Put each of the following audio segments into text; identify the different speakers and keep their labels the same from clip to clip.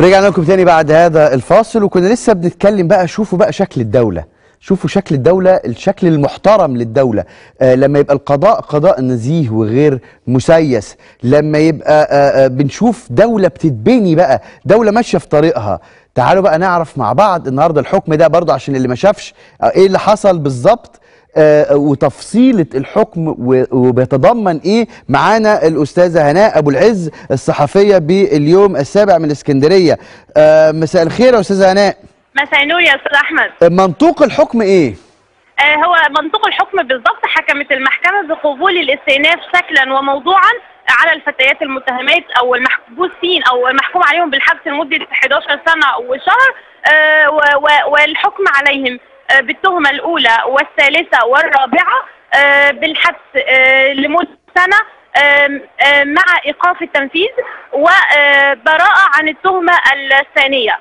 Speaker 1: رجعنا لكم تاني بعد هذا الفاصل وكنا لسه بنتكلم بقى شوفوا بقى شكل الدولة شوفوا شكل الدولة الشكل المحترم للدولة آه لما يبقى القضاء قضاء نزيه وغير مسيس لما يبقى آه آه بنشوف دولة بتتبني بقى دولة ماشية في طريقها تعالوا بقى نعرف مع بعض النهاردة الحكم ده برضه عشان اللي ما شافش آه ايه اللي حصل بالظبط آه وتفصيلة الحكم و- وبيتضمن ايه معانا الاستاذة هناء ابو العز الصحفية باليوم السابع من اسكندرية آه مساء الخير يا استاذة هناء
Speaker 2: مساء النور يا استاذ احمد
Speaker 1: منطوق الحكم ايه
Speaker 2: آه هو منطوق الحكم بالضبط حكمت المحكمه بقبول الاستئناف شكلا وموضوعا على الفتيات المتهمات او المحبوسين او المحكوم عليهم بالحبس لمده 11 سنه وشهر آه و- و- والحكم عليهم آه بالتهمه الاولى والثالثه والرابعه آه بالحبس آه لمده سنه آم، آم، مع ايقاف التنفيذ وبراءه عن التهمه الثانيه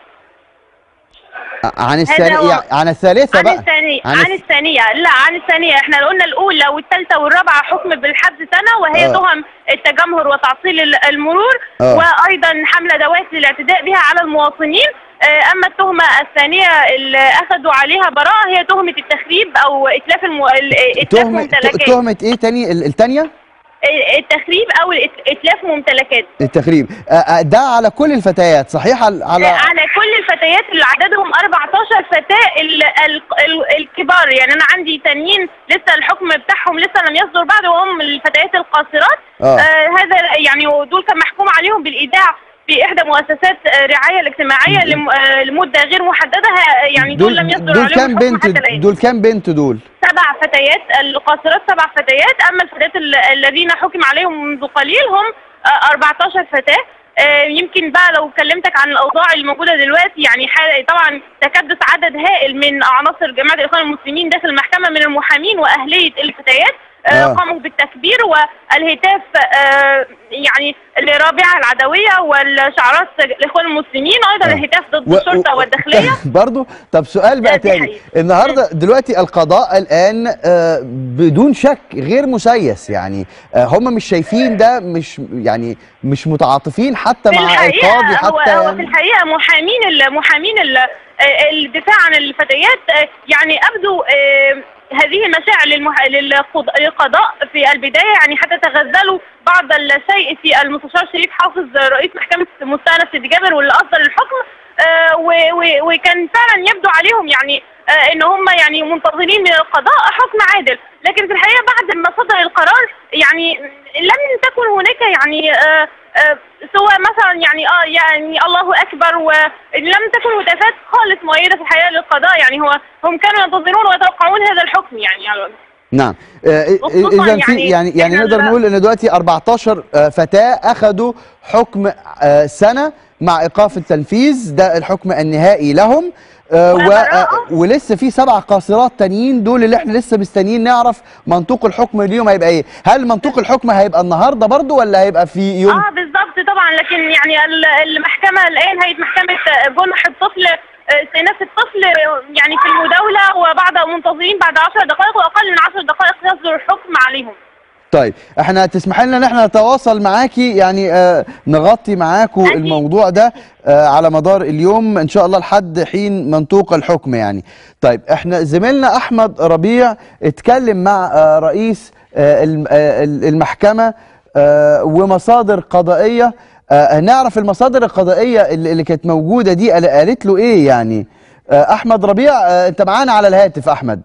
Speaker 1: عن
Speaker 2: هذا
Speaker 1: الثانية
Speaker 2: هو-
Speaker 1: عن الثالثة
Speaker 2: عن
Speaker 1: بقى
Speaker 2: الثانية
Speaker 1: عن
Speaker 2: عن,
Speaker 1: الث-
Speaker 2: الثانية لا عن الثانية احنا قلنا الأولى والثالثة والرابعة حكم بالحبس سنة وهي
Speaker 1: آه.
Speaker 2: تهم التجمهر وتعطيل ال- المرور
Speaker 1: آه.
Speaker 2: وأيضا حمل دوات للاعتداء بها على المواطنين آه، أما التهمة الثانية اللي أخذوا عليها براءة هي تهمة التخريب أو إتلاف الم... ال- إتلاف
Speaker 1: تهمة
Speaker 2: ممتلكات
Speaker 1: تهمة ايه تاني ال- التانية
Speaker 2: آه، التخريب أو الإت- إتلاف ممتلكات
Speaker 1: التخريب آه، آه، ده على كل الفتيات صحيح على على
Speaker 2: على كل الفتيات اللي عددهم 14 فتاة ال ال ال الكبار يعني انا عندي تانيين لسه الحكم بتاعهم لسه لم يصدر بعد وهم الفتيات القاصرات
Speaker 1: آه.
Speaker 2: آه هذا يعني دول كان محكوم عليهم بالايداع في احدى مؤسسات آه، الرعايه الاجتماعيه لم- آه، لمده غير محدده ها- يعني دول, لم يصدر
Speaker 1: دول
Speaker 2: عليهم
Speaker 1: كام
Speaker 2: الحكم
Speaker 1: بنت
Speaker 2: حتى الان
Speaker 1: دول كام بنت دول
Speaker 2: سبع فتيات القاصرات سبع فتيات اما الفتيات ال- الذين حكم عليهم منذ قليل هم آه، 14 فتاه آه، يمكن بقى لو كلمتك عن الاوضاع الموجوده دلوقتي يعني حال- طبعا تكدس عدد هائل من عناصر جماعه الاخوان المسلمين داخل المحكمه من المحامين واهليه الفتيات آه،
Speaker 1: آه.
Speaker 2: قاموا بالتكبير والهتاف آه، يعني لرابعه العدويه والشعارات الاخوان المسلمين ايضا
Speaker 1: آه.
Speaker 2: الهتاف ضد
Speaker 1: و-
Speaker 2: الشرطه
Speaker 1: و-
Speaker 2: والداخليه
Speaker 1: برضو طب سؤال بقى
Speaker 2: آه، دي
Speaker 1: تاني
Speaker 2: حقيقة.
Speaker 1: النهارده دلوقتي القضاء الان آه، بدون شك غير مسيس يعني آه، هم مش شايفين ده مش يعني مش متعاطفين حتى
Speaker 2: في
Speaker 1: مع
Speaker 2: الحقيقة
Speaker 1: القاضي
Speaker 2: هو,
Speaker 1: حتى
Speaker 2: هو في
Speaker 1: يعني
Speaker 2: الحقيقة محامين ال- محامين ال- آه، الدفاع عن الفتيات آه، يعني أبدوا آه، هذه المشاعر للمح... للقض- للقضاء في البداية يعني حتى تغزلوا بعض الشيء في المستشار شريف حافظ رئيس محكمة مستأنف سيدي جابر واللي أصدر الحكم آه، و- و- وكان فعلا يبدو عليهم يعني آه، ان هم يعني منتظرين من القضاء حكم عادل لكن في الحقيقه بعد ما صدر القرار يعني لم تكن هناك يعني آه، آه، سوى مثلا يعني اه يعني الله اكبر ولم تكن هتافات خالص مؤيده في الحقيقه للقضاء يعني هو هم كانوا ينتظرون ويتوقعون هذا الحكم يعني, يعني
Speaker 1: نعم
Speaker 2: خصوصاً
Speaker 1: اذا في
Speaker 2: يعني
Speaker 1: يعني يعني
Speaker 2: إحنا
Speaker 1: نقدر
Speaker 2: ال-
Speaker 1: نقول ان دلوقتي 14 آه، فتاه اخذوا حكم آه، سنه مع ايقاف التنفيذ ده الحكم النهائي لهم آه، و-
Speaker 2: وبراءة.
Speaker 1: آه، ولسه في سبع قاصرات تانيين دول اللي احنا لسه مستنيين نعرف منطوق الحكم اليوم هيبقى ايه هل منطوق الحكم هيبقى النهارده برضو ولا هيبقى في يوم
Speaker 2: اه بالضبط طبعا لكن يعني ال- المحكمه الان هي محكمه جنح الطفل آه، استئناف الطفل آه، يعني في المداوله وبعد منتظرين بعد 10 دقائق واقل من 10 دقائق يصدر الحكم عليهم
Speaker 1: طيب احنا تسمح لنا ان احنا نتواصل معاكي يعني آه نغطي معاكو
Speaker 2: أكيد.
Speaker 1: الموضوع ده آه على مدار اليوم ان شاء الله لحد حين منطوق الحكم يعني طيب احنا زميلنا احمد ربيع اتكلم مع آه رئيس آه الم- آه المحكمة آه ومصادر قضائية آه نعرف المصادر القضائية اللي اللي كانت موجودة دي قال- قالت له ايه يعني آه احمد ربيع آه انت معانا على الهاتف احمد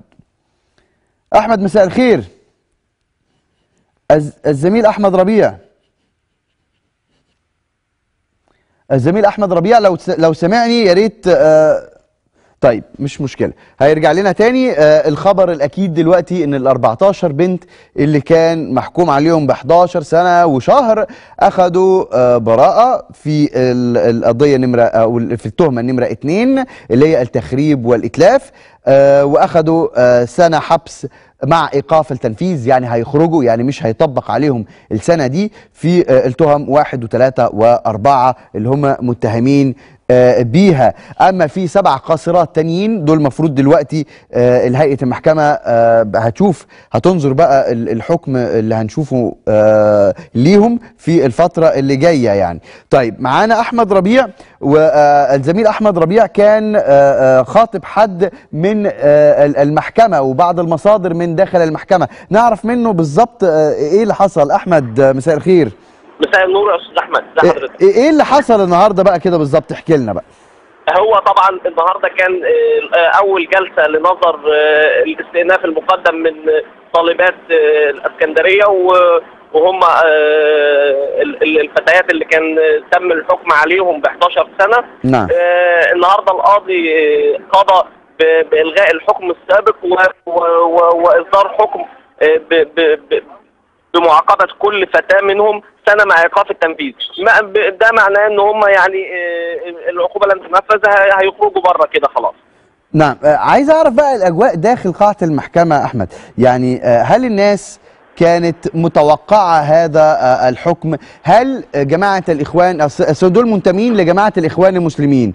Speaker 1: احمد مساء الخير الز- الزميل احمد ربيع الزميل احمد ربيع لو س- لو سمعني يا ريت آه، طيب مش مشكله هيرجع لنا تاني آه، الخبر الاكيد دلوقتي ان ال 14 بنت اللي كان محكوم عليهم ب 11 سنه وشهر اخذوا آه، براءه في ال- القضيه نمره او ال- في التهمه نمره اثنين اللي هي التخريب والاتلاف آه، واخذوا آه، سنه حبس مع ايقاف التنفيذ يعني هيخرجوا يعني مش هيطبق عليهم السنه دي في آه، التهم واحد وثلاثه واربعه اللي هم متهمين آه، بيها اما في سبع قاصرات تانيين دول المفروض دلوقتي آه، الهيئه المحكمه آه، هتشوف هتنظر بقى ال- الحكم اللي هنشوفه آه، ليهم في الفتره اللي جايه يعني طيب معانا احمد ربيع والزميل احمد ربيع كان آه، آه، خاطب حد من آه، ال- المحكمه وبعض المصادر من داخل المحكمه نعرف منه بالظبط آه، ايه اللي حصل احمد آه، مساء الخير
Speaker 3: مساء النور يا استاذ احمد ازي حضرتك
Speaker 1: ايه إيه اللي حصل النهارده بقى كده بالظبط احكي لنا بقى
Speaker 3: هو طبعا النهارده كان آه، آه، اول جلسه لنظر آه، الاستئناف المقدم من آه، طالبات آه، الاسكندريه و- وهم آه، ال- ال- الفتيات اللي كان آه، تم الحكم عليهم ب 11 سنه
Speaker 1: نعم
Speaker 3: آه، النهارده القاضي آه، قضى ب- بالغاء الحكم السابق و- و- و- واصدار حكم آه، ب- ب- ب- بمعاقبه كل فتاه منهم سنه مع ايقاف التنفيذ ما- ب- ده معناه ان هم يعني آه، العقوبه لم تنفذ ه- هيخرجوا بره كده خلاص
Speaker 1: نعم آه، عايز اعرف بقى الاجواء داخل قاعه المحكمه احمد يعني آه، هل الناس كانت متوقعه هذا آه، الحكم هل آه، جماعه الاخوان أصل أصل دول منتمين لجماعه الاخوان المسلمين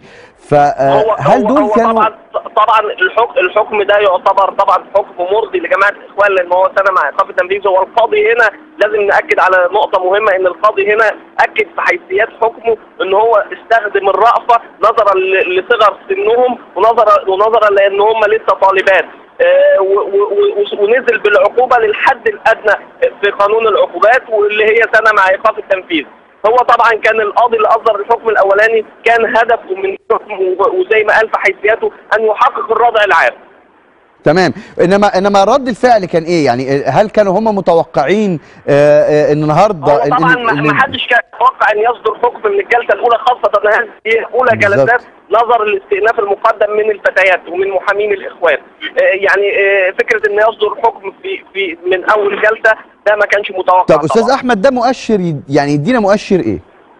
Speaker 1: فهل دول
Speaker 3: هو
Speaker 1: كانوا
Speaker 3: طبعا طبعا الحكم الحكم ده يعتبر طبعا حكم مرضي لجماعه الاخوان لان هو سنه مع ايقاف التنفيذ هو القاضي هنا لازم ناكد على نقطه مهمه ان القاضي هنا اكد في حيثيات حكمه ان هو استخدم الرأفه نظرا ل- لصغر سنهم ونظرا ونظرا لان هم لسه طالبات آه، و- و- و- ونزل بالعقوبه للحد الادنى في قانون العقوبات واللي هي سنه مع ايقاف التنفيذ هو طبعا كان القاضي اللي اصدر الحكم الاولاني كان هدفه من الحكم و- وزي ما قال في حيثياته ان يحقق الردع العام
Speaker 1: تمام انما انما رد الفعل كان ايه يعني آه، هل كانوا هم متوقعين آه، آه، ان النهارده
Speaker 3: هو
Speaker 1: ال-
Speaker 3: طبعا
Speaker 1: ال-
Speaker 3: ما
Speaker 1: ال-
Speaker 3: ما حدش كان يتوقع ان يصدر حكم من الجلسه الاولى خاصه ان هذه اولى
Speaker 1: بالظبط.
Speaker 3: جلسات نظر الاستئناف المقدم من الفتيات ومن محامين الاخوان آه، يعني آه، فكره ان يصدر حكم في في من اول جلسه ده ما كانش متوقع
Speaker 1: طب استاذ
Speaker 3: طبعاً.
Speaker 1: احمد ده مؤشر يد- يعني يدينا مؤشر ايه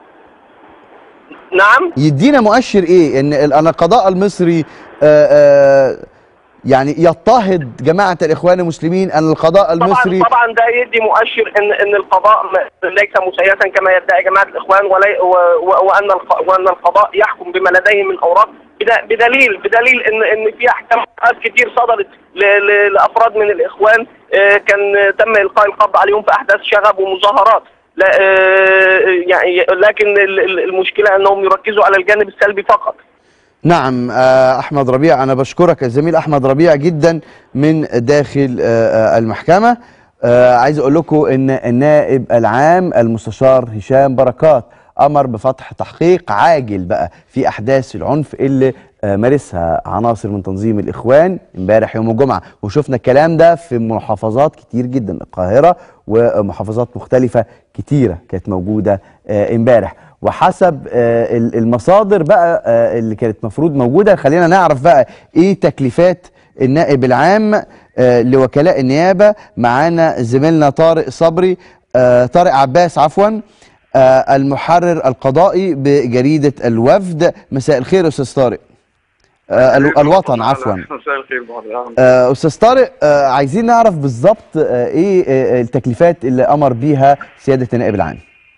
Speaker 3: نعم
Speaker 1: يدينا مؤشر ايه ان ال- ان القضاء المصري آه، آه، يعني يضطهد جماعه الاخوان المسلمين ان القضاء المصري
Speaker 3: طبعا طبعا ده يدي مؤشر ان ان القضاء م- ليس مسيسا كما يدعي جماعه الاخوان ولي و و وان الق- وان القضاء يحكم بما لديه من اوراق بد- بدليل بدليل ان ان في احكام كتير صدرت ل- ل- لافراد من الاخوان آه، كان تم القاء القبض عليهم في احداث شغب ومظاهرات لا آه، يعني لكن ال- ال- المشكله انهم يركزوا على الجانب السلبي فقط
Speaker 1: نعم آه، احمد ربيع انا بشكرك الزميل احمد ربيع جدا من داخل آه، آه، المحكمه آه، عايز اقول لكم ان النائب العام المستشار هشام بركات امر بفتح تحقيق عاجل بقى في احداث العنف اللي آه، مارسها عناصر من تنظيم الاخوان امبارح يوم الجمعه وشفنا الكلام ده في محافظات كتير جدا القاهره ومحافظات مختلفه كتيره كانت موجوده آه، امبارح وحسب آه، ال- المصادر بقى آه، اللي كانت مفروض موجوده خلينا نعرف بقى ايه تكليفات النائب العام آه، لوكلاء النيابه معانا زميلنا طارق صبري آه، طارق عباس عفوا آه، المحرر القضائي بجريده الوفد مساء الخير استاذ طارق آه، ال- الوطن عفوا
Speaker 4: مساء الخير بعض
Speaker 1: آه، استاذ طارق آه، عايزين نعرف بالظبط آه، ايه آه، التكليفات اللي امر بيها سياده النائب العام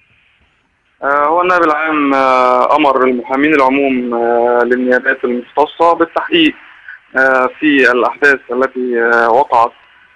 Speaker 4: آه، هو النائب العام آه، امر المحامين العموم آه، للنيابات المختصه بالتحقيق آه، في الاحداث التي آه، وقعت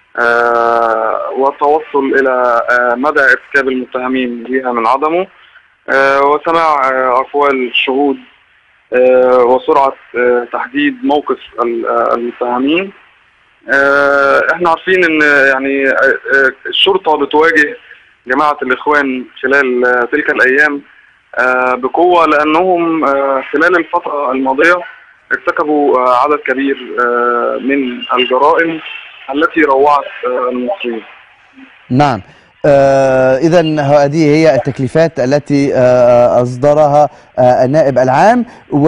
Speaker 4: آه، والتوصل الى آه، مدى ارتكاب المتهمين بها من عدمه آه، وسماع آه، اقوال الشهود آه، وسرعه آه، تحديد موقف ال- آه، المتهمين آه، احنا عارفين ان يعني آه، آه، الشرطه بتواجه جماعه الاخوان خلال آه، تلك الايام آه، بقوه لانهم آه، خلال الفتره الماضيه ارتكبوا آه، عدد كبير آه، من الجرائم التي روعت آه، المصريين.
Speaker 1: نعم آه إذا هذه هي التكليفات التي آه أصدرها آه النائب العام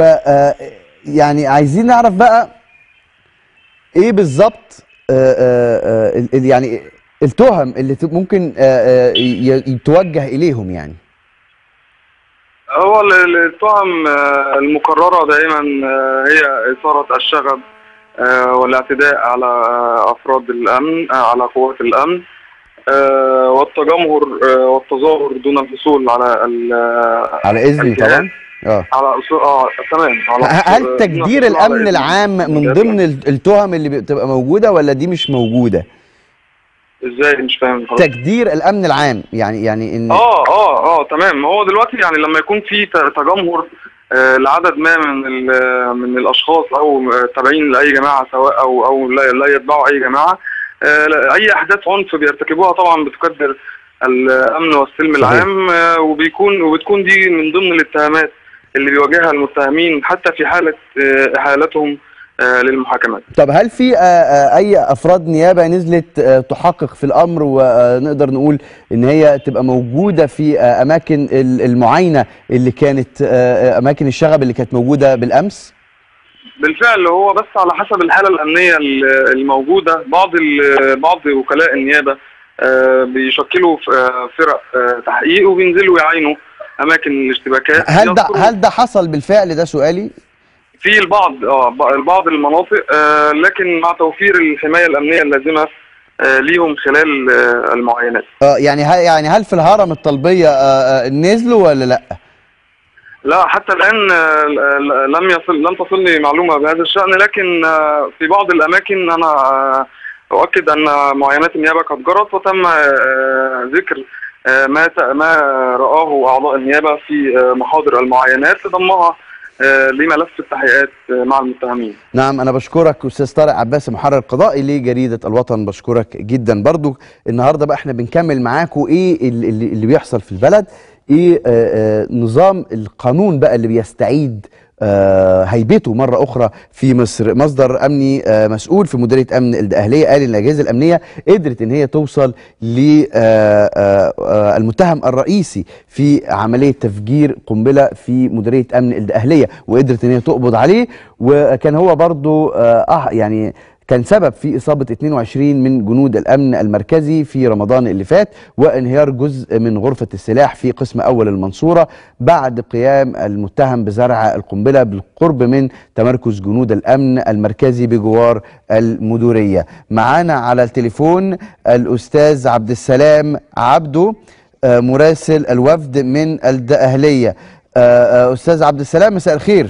Speaker 1: ويعني عايزين نعرف بقى إيه بالظبط آه آه آه ال- يعني التهم اللي ت- ممكن آه آه ي- يتوجه إليهم يعني
Speaker 4: هو ال- ال- التهم آه، المكررة دائما آه، هي إثارة الشغب آه، والاعتداء على آه، أفراد الأمن آه، على قوات الأمن آه، والتجمهر آه، والتظاهر دون الحصول على ال-
Speaker 1: على إذني
Speaker 4: الجهاز.
Speaker 1: طبعا اه
Speaker 4: على اصول اه تمام على
Speaker 1: ه-
Speaker 4: أصول-
Speaker 1: هل
Speaker 4: دون
Speaker 1: تجدير
Speaker 4: الحصول على
Speaker 1: الامن
Speaker 4: إذن
Speaker 1: العام من
Speaker 4: الجهات
Speaker 1: ضمن ال- التهم اللي بتبقى موجوده ولا دي مش موجوده
Speaker 4: ازاي مش فاهم حضرتك.
Speaker 1: تجدير الامن العام يعني يعني ان
Speaker 4: اه اه اه تمام هو دلوقتي يعني لما يكون في ت- تجمهر آه لعدد ما من ال- من الاشخاص او آه، تابعين لاي جماعه سواء او او لا, لا يتبعوا اي جماعه آه لا- اي احداث عنف بيرتكبوها طبعا بتكدر الامن والسلم
Speaker 1: صحيح.
Speaker 4: العام آه وبيكون وبتكون دي من ضمن الاتهامات اللي بيواجهها المتهمين حتى في حاله آه احالتهم آه للمحاكمات
Speaker 1: طب هل في آه، آه، اي افراد نيابه نزلت آه، تحقق في الامر ونقدر نقول ان هي تبقى موجوده في آه، اماكن ال- المعاينه اللي كانت آه، آه، اماكن الشغب اللي كانت موجوده بالامس
Speaker 4: بالفعل هو بس على حسب الحالة الأمنية ال- الموجودة بعض ال- بعض وكلاء النيابة آه، بيشكلوا ف- آه، فرق آه، تحقيق وبينزلوا يعاينوا أماكن الاشتباكات
Speaker 1: هل ده
Speaker 4: يذكروا
Speaker 1: هل ده حصل بالفعل ده سؤالي
Speaker 4: في البعض اه ب- بعض المناطق آه، لكن مع توفير الحماية الأمنية اللازمة آه، ليهم خلال آه، المعاينات
Speaker 1: اه يعني هل يعني هل في الهرم الطلبيه آه، آه، نزلوا ولا لا
Speaker 4: لا حتى الآن آه، ل- لم يصل لم تصلني معلومة بهذا الشأن لكن آه، في بعض الأماكن أنا آه، أؤكد أن معاينات النيابة قد جرت وتم آه، ذكر آه، ما ت- ما رآه أعضاء النيابة في آه، محاضر المعاينات ضمها آه، لملف التحقيقات آه، مع المتهمين
Speaker 1: نعم انا بشكرك استاذ طارق عباس محرر قضائي لجريده الوطن بشكرك جدا برضو النهارده بقى احنا بنكمل معاكم ايه اللي, اللي اللي بيحصل في البلد ايه آه آه نظام القانون بقى اللي بيستعيد آه هيبته مرة أخرى في مصر مصدر أمني آه مسؤول في مديرية أمن الأهلية قال إن الأجهزة الأمنية قدرت إن هي توصل للمتهم الرئيسي في عملية تفجير قنبلة في مديرية أمن الأهلية وقدرت إن هي تقبض عليه وكان هو برضو آه آه، يعني كان سبب في إصابة 22 من جنود الأمن المركزي في رمضان اللي فات وانهيار جزء من غرفة السلاح في قسم أول المنصورة بعد قيام المتهم بزرع القنبلة بالقرب من تمركز جنود الأمن المركزي بجوار المدورية معانا على التليفون الأستاذ عبد السلام عبده آه، مراسل الوفد من الدقهلية آه، آه، أستاذ عبد السلام مساء الخير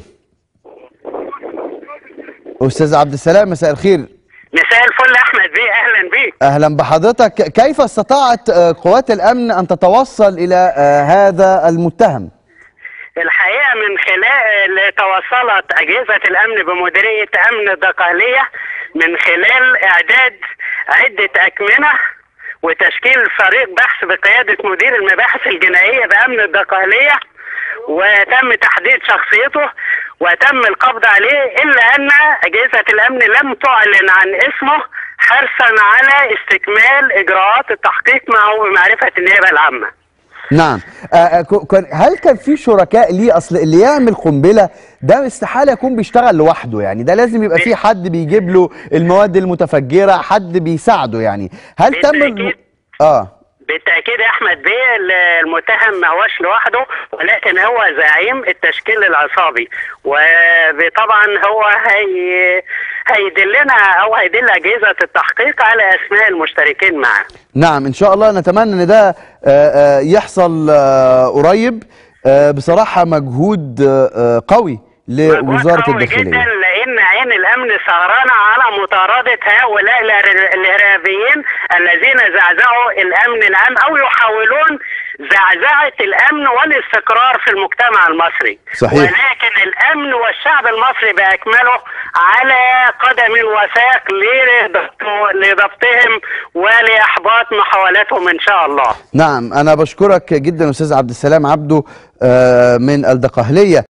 Speaker 1: أستاذ عبد السلام مساء الخير
Speaker 5: مساء الفل يا احمد بيه اهلا بيك
Speaker 1: اهلا بحضرتك كيف استطاعت آه، قوات الامن ان تتوصل الى آه، هذا المتهم
Speaker 5: الحقيقه من خلال توصلت اجهزه الامن بمديريه امن الدقهليه من خلال اعداد عده اكمنه وتشكيل فريق بحث بقياده مدير المباحث الجنائيه بامن الدقهليه وتم تحديد شخصيته وتم القبض عليه الا ان اجهزه الامن لم تعلن عن اسمه حرصا على استكمال اجراءات التحقيق معه بمعرفه النيابه العامه.
Speaker 1: نعم آه، آه، ك- كان- هل كان في شركاء ليه اصل اللي يعمل قنبله ده استحاله يكون بيشتغل لوحده يعني ده لازم يبقى في حد بيجيب له المواد المتفجره حد بيساعده يعني هل تم
Speaker 5: بالتأكيد.
Speaker 1: اه
Speaker 5: بالتاكيد يا احمد بيه المتهم ما هوش لوحده ولكن هو زعيم التشكيل العصابي وطبعا هو هي هيدلنا او هيدل اجهزه التحقيق على اسماء المشتركين معه
Speaker 1: نعم ان شاء الله نتمنى ان ده آه، آه، يحصل آه، قريب آه، بصراحه مجهود آه، آه، قوي لوزاره
Speaker 5: مجهود قوي
Speaker 1: الداخليه
Speaker 5: جدا لان عين الامن سهرانه على مطارده هؤلاء الإر- الارهابيين الذين زعزعوا الامن العام او يحاولون زعزعه الامن والاستقرار في المجتمع المصري
Speaker 1: صحيح.
Speaker 5: ولكن الامن والشعب المصري باكمله على قدم وساق لضبط- لضبطهم ولاحباط محاولاتهم ان شاء الله
Speaker 1: نعم انا بشكرك جدا استاذ عبد السلام عبده آه، من الدقهليه